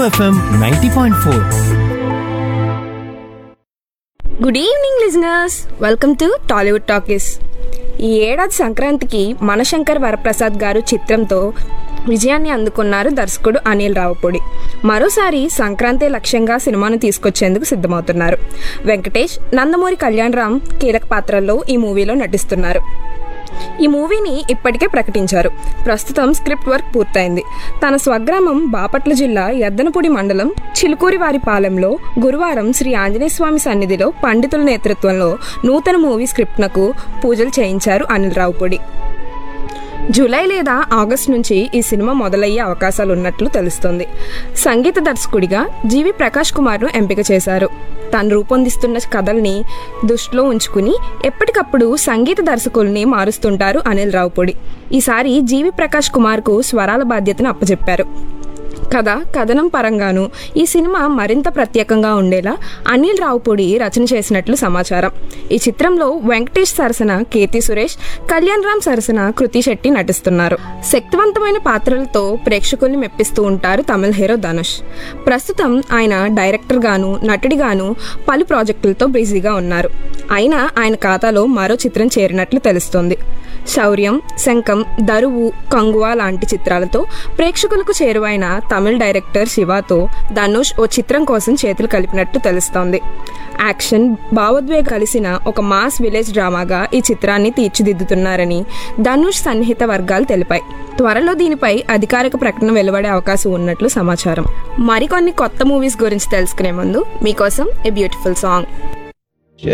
FM ninety point four good evening listeners welcome to Tollywood talkies ఈ ఏడాది సంక్రాంతికి మనశంకర్ వరప్రసాద్ గారు చిత్రంతో విజయాన్ని అందుకున్నారు దర్శకుడు అనిల్ రావుపూడి మరోసారి సంక్రాంతి లక్ష్యంగా సినిమాను తీసుకొచ్చేందుకు సిద్ధమవుతున్నారు వెంకటేష్ నందమూరి కళ్యాణ్ కీలక పాత్రల్లో ఈ మూవీలో నటిస్తున్నారు ఈ మూవీని ఇప్పటికే ప్రకటించారు ప్రస్తుతం స్క్రిప్ట్ వర్క్ పూర్తయింది తన స్వగ్రామం బాపట్ల జిల్లా ఎద్దనపూడి మండలం చిలుకూరివారిపాలెంలో గురువారం శ్రీ ఆంజనేయ స్వామి సన్నిధిలో పండితుల నేతృత్వంలో నూతన మూవీ స్క్రిప్ట్నకు పూజలు చేయించారు అనిల్ రావుపూడి జూలై లేదా ఆగస్ట్ నుంచి ఈ సినిమా మొదలయ్యే అవకాశాలు ఉన్నట్లు తెలుస్తోంది సంగీత దర్శకుడిగా జీవి ప్రకాష్ కుమార్ను ఎంపిక చేశారు తాను రూపొందిస్తున్న కథల్ని దృష్టిలో ఉంచుకుని ఎప్పటికప్పుడు సంగీత దర్శకుల్ని మారుస్తుంటారు అనిల్ రావుపూడి ఈసారి జీవి ప్రకాష్ కుమార్కు స్వరాల బాధ్యతను అప్పచెప్పారు కథ కథనం పరంగాను ఈ సినిమా మరింత ప్రత్యేకంగా ఉండేలా అనిల్ రావుపూడి రచన చేసినట్లు సమాచారం ఈ చిత్రంలో వెంకటేష్ సరసన కీర్తి సురేష్ కళ్యాణ్ రామ్ సరసన కృతి శెట్టి నటిస్తున్నారు శక్తివంతమైన పాత్రలతో ప్రేక్షకుల్ని మెప్పిస్తూ ఉంటారు తమిళ హీరో ధనుష్ ప్రస్తుతం ఆయన డైరెక్టర్ గాను నటుడిగాను పలు ప్రాజెక్టులతో బిజీగా ఉన్నారు అయినా ఆయన ఖాతాలో మరో చిత్రం చేరినట్లు తెలుస్తోంది శౌర్యం శంఖం దరువు కంగువా లాంటి చిత్రాలతో ప్రేక్షకులకు చేరువైన తమిళ డైరెక్టర్ శివాతో ధనుష్ ఓ చిత్రం కోసం చేతులు కలిపినట్టు తెలుస్తోంది యాక్షన్ భావోద్వేగ కలిసిన ఒక మాస్ విలేజ్ డ్రామాగా ఈ చిత్రాన్ని తీర్చిదిద్దుతున్నారని ధనుష్ సన్నిహిత వర్గాలు తెలిపాయి త్వరలో దీనిపై అధికారిక ప్రకటన వెలువడే అవకాశం ఉన్నట్లు సమాచారం మరికొన్ని కొత్త మూవీస్ గురించి తెలుసుకునే ముందు మీకోసం ఏ బ్యూటిఫుల్ సాంగ్